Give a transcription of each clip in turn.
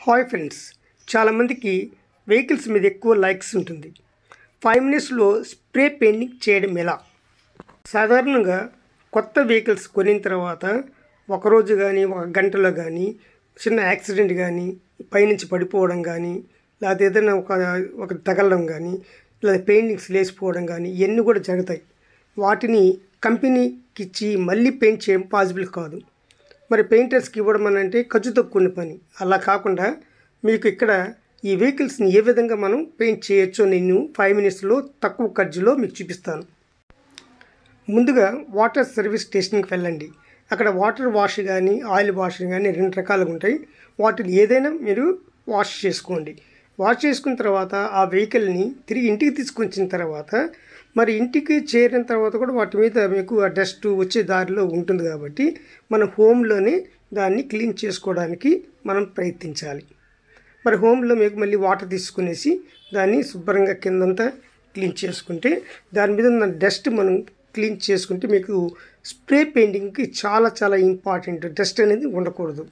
hi friends చాలామందికి vehicles మీద ఎక్కువ లైక్స్ ఉంటుంది ఫైవ్ మినిట్స్లో స్ప్రే పెయింటింగ్ చేయడం ఎలా సాధారణంగా కొత్త వెహికల్స్ కొనిన తర్వాత ఒకరోజు కానీ ఒక గంటలో కానీ చిన్న యాక్సిడెంట్ కానీ పైనుంచి పడిపోవడం కానీ లేకపోతే ఏదైనా ఒక ఒక తగలడం కానీ లేదా పెయింటింగ్స్ లేచిపోవడం కానీ ఇవన్నీ కూడా జరుగుతాయి వాటిని కంపెనీకి ఇచ్చి మళ్ళీ పెయింట్ చేయడం పాసిబుల్ కాదు మరి పెయింటర్స్కి ఇవ్వడం అని అంటే ఖర్చు తక్కువ పని అలా కాకుండా మీకు ఇక్కడ ఈ వెహికల్స్ని ఏ విధంగా మనం పెయింట్ చేయొచ్చో నేను ఫైవ్ మినిట్స్లో తక్కువ ఖర్చులో మీకు చూపిస్తాను ముందుగా వాటర్ సర్వీస్ స్టేషన్కి వెళ్ళండి అక్కడ వాటర్ వాష్ కానీ ఆయిల్ వాష్ కానీ రెండు రకాలుగా ఉంటాయి వాటిని ఏదైనా మీరు వాష్ చేసుకోండి వాష్ చేసుకున్న తర్వాత ఆ వెహికల్ని తిరిగి ఇంటికి తీసుకొచ్చిన తర్వాత మరి ఇంటికి చేరిన తర్వాత కూడా వాటి మీద మీకు ఆ డస్ట్ వచ్చే దారిలో ఉంటుంది కాబట్టి మన హోమ్లోనే దాన్ని క్లీన్ చేసుకోవడానికి మనం ప్రయత్నించాలి మరి హోమ్లో మీకు మళ్ళీ వాటర్ తీసుకునేసి దాన్ని శుభ్రంగా కిందంతా క్లీన్ చేసుకుంటే దాని మీద ఉన్న డస్ట్ మనం క్లీన్ చేసుకుంటే మీకు స్ప్రే పెయింటింగ్కి చాలా చాలా ఇంపార్టెంట్ డస్ట్ అనేది ఉండకూడదు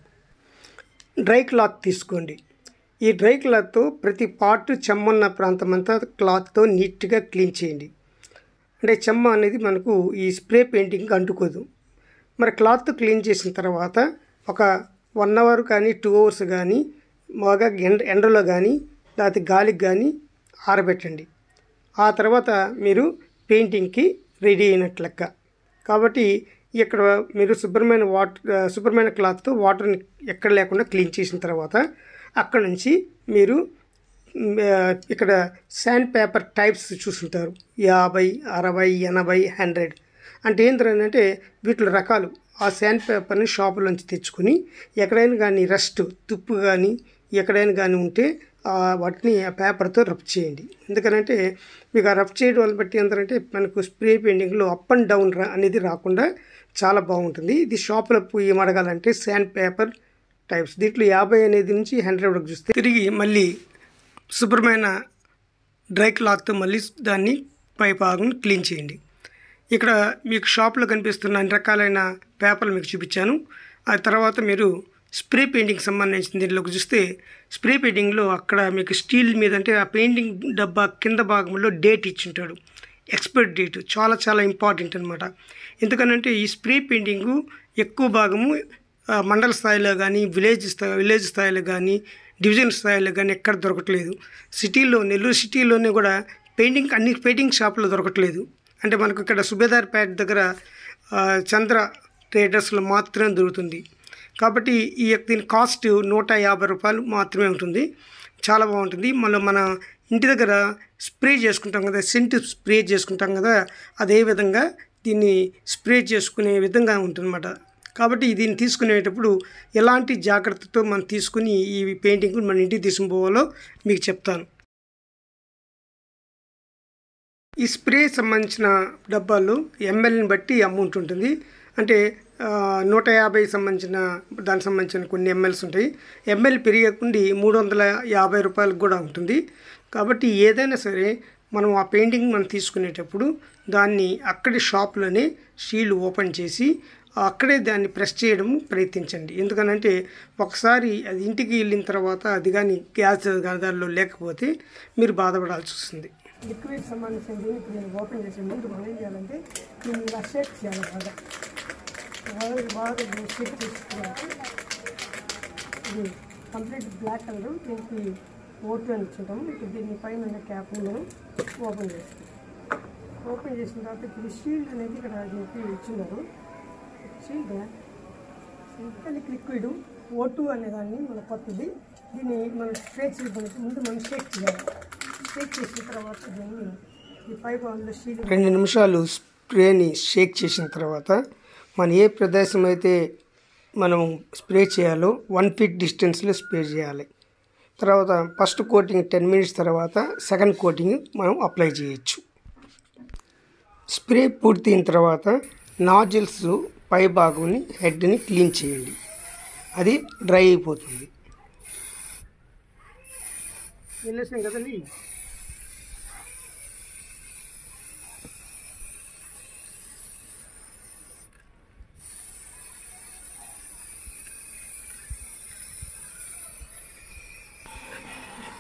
డ్రై క్లాత్ తీసుకోండి ఈ డ్రై క్లాత్తో ప్రతి పార్ట్ చెమ్మన్న ప్రాంతం అంతా క్లాత్తో నీట్గా క్లీన్ చేయండి అంటే చెమ్మ అనేది మనకు ఈ స్ప్రే పెయింటింగ్కి అంటుకోదు మరి క్లాత్ క్లీన్ చేసిన తర్వాత ఒక వన్ అవర్ కానీ టూ అవర్స్ కానీ బాగా ఎండ ఎండలో కానీ లేకపోతే గాలికి కానీ ఆరబెట్టండి ఆ తర్వాత మీరు పెయింటింగ్కి రెడీ అయినట్లు లెక్క కాబట్టి ఇక్కడ మీరు శుభ్రమైన వాటర్ శుభ్రమైన క్లాత్తో వాటర్ని ఎక్కడ లేకుండా క్లీన్ చేసిన తర్వాత అక్కడ నుంచి మీరు మ్, ఆ, ఇక్కడ శాండ్ పేపర్ టైప్స్ చూస్తుంటారు యాభై అరవై ఎనభై హండ్రెడ్ అంటే ఏంటంటే వీటిలో రకాలు ఆ శాండ్ పేపర్ని షాపులోంచి తెచ్చుకొని ఎక్కడైనా కానీ రస్ట్ తుప్పు కానీ ఎక్కడైనా కానీ ఉంటే ఆ వాటిని ఆ పేపర్తో రబ్ చేయండి ఎందుకనంటే మీకు ఆ రబ్ చేయడం వల్ల బట్టి ఏంటంటే మనకు స్ప్రే పెయింటింగ్లో అప్ అండ్ డౌన్ రా అనేది రాకుండా చాలా బాగుంటుంది ఇది షాపులో పోయి మడగాలంటే శాండ్ పేపర్ టైప్స్ దీంట్లో యాభై అనేది నుంచి హండ్రెడ్ వరకు చూస్తే తిరిగి మళ్ళీ శుభ్రమైన డ్రై క్లాత్తో మళ్ళీ దాన్ని పై భాగం క్లీన్ చేయండి ఇక్కడ మీకు షాప్లో కనిపిస్తున్న అన్ని రకాలైన పేపర్లు మీకు చూపించాను ఆ తర్వాత మీరు స్ప్రే పెయింటింగ్ సంబంధించిన దీంట్లోకి చూస్తే స్ప్రే పెయింటింగ్లో అక్కడ మీకు స్టీల్ మీద అంటే ఆ పెయింటింగ్ డబ్బా కింద భాగంలో డేట్ ఇచ్చింటాడు ఎక్స్పైర్ డేట్ చాలా చాలా ఇంపార్టెంట్ అనమాట ఎందుకనంటే ఈ స్ప్రే పెయింటింగు ఎక్కువ భాగము ఆ, మండల స్థాయిలో కానీ విలేజ్ స్థాయి విలేజ్ స్థాయిలో కానీ డివిజన్ స్థాయిలో కానీ ఎక్కడ దొరకట్లేదు సిటీలో నెల్లూరు సిటీలోనే కూడా పెయింటింగ్ అన్ని పెయింటింగ్ షాపులో దొరకట్లేదు అంటే మనకు ఇక్కడ సుబేదార్ పేట దగ్గర ఆ, చంద్ర ట్రేడర్స్లో మాత్రమే దొరుకుతుంది కాబట్టి ఈ యొక్క దీని కాస్ట్ నూట యాభై రూపాయలు మాత్రమే ఉంటుంది చాలా బాగుంటుంది మళ్ళీ మన ఇంటి దగ్గర స్ప్రే చేసుకుంటాం కదా సెంట్ స్ప్రే చేసుకుంటాం కదా అదే విధంగా దీన్ని స్ప్రే చేసుకునే విధంగా ఉంటుందన్నమాట కాబట్టి దీన్ని తీసుకునేటప్పుడు ఎలాంటి జాగ్రత్తతో మనం తీసుకుని ఈ పెయింటింగ్ మన ఇంటికి తీసుకుపోవాలో మీకు చెప్తాను ఈ స్ప్రే సంబంధించిన డబ్బాలు ఎంఎల్ని బట్టి అమౌంట్ ఉంటుంది అంటే ఆ, నూట యాభై సంబంధించిన దానికి సంబంధించిన కొన్ని ఎంఎల్స్ ఉంటాయి ఎంఎల్ పెరిగకుండి మూడు వందల యాభై రూపాయలకు కూడా ఉంటుంది కాబట్టి ఏదైనా సరే మనం ఆ పెయింటింగ్ మనం తీసుకునేటప్పుడు దాన్ని అక్కడి షాప్లోనే షీల్ ఓపెన్ చేసి అక్కడే దాన్ని ప్రెస్ చేయడం ప్రయత్నించండి ఎందుకనంటే ఒకసారి అది ఇంటికి వెళ్ళిన తర్వాత అది కానీ గ్యాస్ దానిలో లేకపోతే మీరు బాధపడాల్సి వస్తుంది లిక్విడ్ సంబంధించిన దీన్ని ఇప్పుడు నేను ఓపెన్ చేసే ముందు మనం ఏం చేయాలంటే దీన్ని ఇలా షేక్ చేయాలి బాగా బాగా బాగా షేక్ చేసుకోవాలి ఇది కంప్లీట్ బ్లాక్ కలర్ దీనికి ఓట్లు అని ఇచ్చుంటాం ఇప్పుడు దీన్ని పైన ఉన్న క్యాప్ని మనం ఓపెన్ చేస్తాం ఓపెన్ చేసిన తర్వాత ఇప్పుడు షీల్డ్ అనేది ఇక్కడ దీనికి ఇచ్చినారు షీల్డ్ సింథలిక్ లిక్విడ్ ఓ టూ అనేదాన్ని మన కొత్తది దీన్ని మనం స్ప్రే చేయడానికి ముందు మనం షేక్ చేయాలి షేక్ చేసిన తర్వాత దీన్ని ఈ పై భాగంలో షీల్డ్ రెండు నిమిషాలు స్ప్రేని షేక్ చేసిన తర్వాత మనం ఏ ప్రదేశం అయితే మనం స్ప్రే చేయాలో వన్ ఫీట్ డిస్టెన్స్లో స్ప్రే చేయాలి తర్వాత ఫస్ట్ కోటింగ్ టెన్ మినిట్స్ తర్వాత సెకండ్ కోటింగ్ మనం అప్లై చేయొచ్చు స్ప్రే పూర్తయిన తర్వాత నాజిల్స్ పై భాగంని హెడ్ని క్లీన్ చేయండి అది డ్రై అయిపోతుంది వెళ్ళేసాం కదండి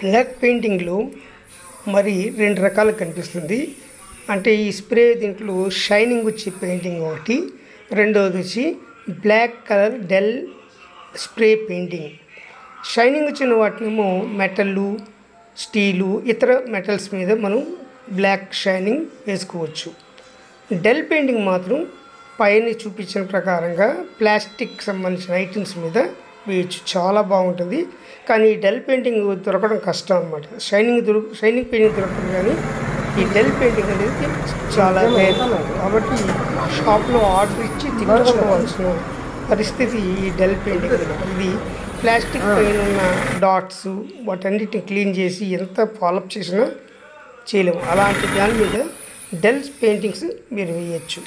బ్లాక్ పెయింటింగ్లో మరి రెండు రకాలు కనిపిస్తుంది అంటే ఈ స్ప్రే దీంట్లో షైనింగ్ వచ్చే పెయింటింగ్ ఒకటి రెండవది వచ్చి black colour dull spray painting shining వచ్చిన వాటినేమో మెటల్లు స్టీలు ఇతర మెటల్స్ మీద మనం బ్లాక్ షైనింగ్ వేసుకోవచ్చు డెల్ పెయింటింగ్ మాత్రం పైన చూపించిన ప్రకారంగా ప్లాస్టిక్ సంబంధించిన ఐటమ్స్ మీద వేయచ్చు చాలా బాగుంటుంది కానీ ఈ డెల్ పెయింటింగ్ దొరకడం కష్టం అనమాట షైనింగ్ దొరు షైనింగ్ పెయింటింగ్ దొరకదు కానీ ఈ డెల్ పెయింటింగ్ అనేది చాలా రేర్ కాబట్టి షాప్లో ఆర్డర్ ఇచ్చి తెప్పించుకోవాల్సిన పరిస్థితి ఈ డెల్ పెయింటింగ్ ఇది ప్లాస్టిక్ పైన ఉన్న డాట్స్ వాటన్నిటిని క్లీన్ చేసి ఎంత ఫాలోఅప్ చేసినా చేయలేము అలాంటి దాని మీద డెల్ పెయింటింగ్స్ మీరు వేయచ్చు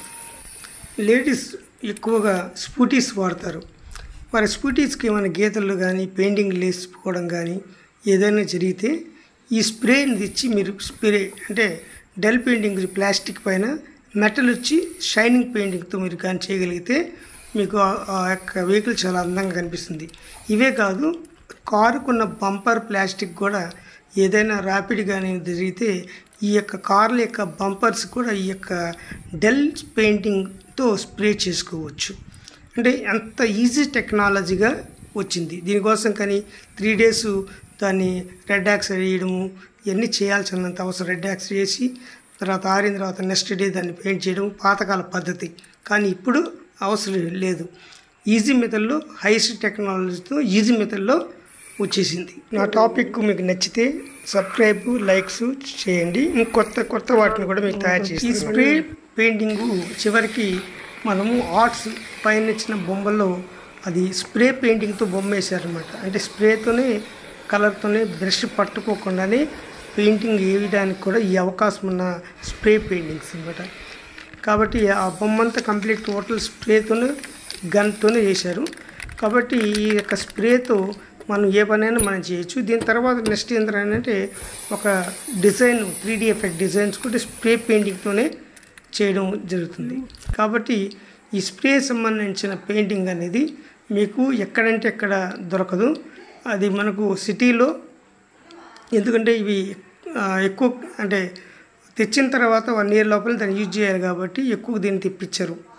లేడీస్ ఎక్కువగా స్కూటీస్ వాడతారు మరి స్కూటీస్కి ఏమైనా గీతలు కానీ పెయింటింగ్ లేసిపోవడం కానీ ఏదైనా జరిగితే ఈ స్ప్రేని తెచ్చి మీరు స్ప్రే అంటే డెల్ పెయింటింగ్ ప్లాస్టిక్ పైన మెటల్ వచ్చి షైనింగ్ పెయింటింగ్తో మీరు కానీ చేయగలిగితే మీకు ఆ- ఆ యొక్క వెహికల్ చాలా అందంగా కనిపిస్తుంది ఇవే కాదు కారుకున్న బంపర్ ప్లాస్టిక్ కూడా ఏదైనా ర్యాపిడ్ కానీ జరిగితే ఈ యొక్క కార్ల యొక్క బంపర్స్ కూడా ఈ యొక్క డెల్ పెయింటింగ్తో స్ప్రే చేసుకోవచ్చు అంటే అంత ఈజీ టెక్నాలజీగా వచ్చింది దీనికోసం కానీ త్రీ డేస్ దాన్ని రెడ్ యాక్సైడ్ వేయడము ఇవన్నీ చేయాల్సినంత అవసరం రెడ్ యాక్సైడ్ వేసి తర్వాత ఆరిన తర్వాత నెక్స్ట్ డే దాన్ని పెయింట్ చేయడం పాతకాల పద్ధతి కానీ ఇప్పుడు అవసరం లేదు ఈజీ మెథడ్లో హైయెస్ట్ టెక్నాలజీతో ఈజీ మెథడ్లో వచ్చేసింది నా టాపిక్ మీకు నచ్చితే సబ్స్క్రైబ్ లైక్స్ చేయండి ఇంకొత్త కొత్త వాటిని కూడా మీకు తయారు చేసి ఈ స్ప్రే పెయింటింగ్ చివరికి మనము ఆర్ట్స్ పైన ఇచ్చిన బొమ్మల్లో అది స్ప్రే పెయింటింగ్తో బొమ్మ వేశారనమాట అంటే స్ప్రేతోనే కలర్తోనే బ్రష్ పట్టుకోకుండానే పెయింటింగ్ వేయడానికి కూడా ఈ అవకాశం ఉన్న స్ప్రే పెయింటింగ్స్ అనమాట కాబట్టి ఆ బొమ్మంతా కంప్లీట్ టోటల్ స్ప్రేతోనే గన్తోనే చేశారు కాబట్టి ఈ యొక్క స్ప్రేతో మనం ఏ పనైనా మనం చేయొచ్చు దీని తర్వాత నెక్స్ట్ ఏంటంటే ఒక design three D effect designs కూడా స్ప్రే పెయింటింగ్తోనే చేయడం జరుగుతుంది కాబట్టి ఈ స్ప్రే సంబంధించిన పెయింటింగ్ అనేది మీకు ఎక్కడంటే ఎక్కడ దొరకదు అది మనకు సిటీలో ఎందుకంటే ఇవి ఆ, ఎక్కువ అంటే తెచ్చిన తర్వాత వన్ ఇయర్ లోపల దాన్ని యూజ్ చేయాలి కాబట్టి ఎక్కువ దీన్ని తెప్పించరు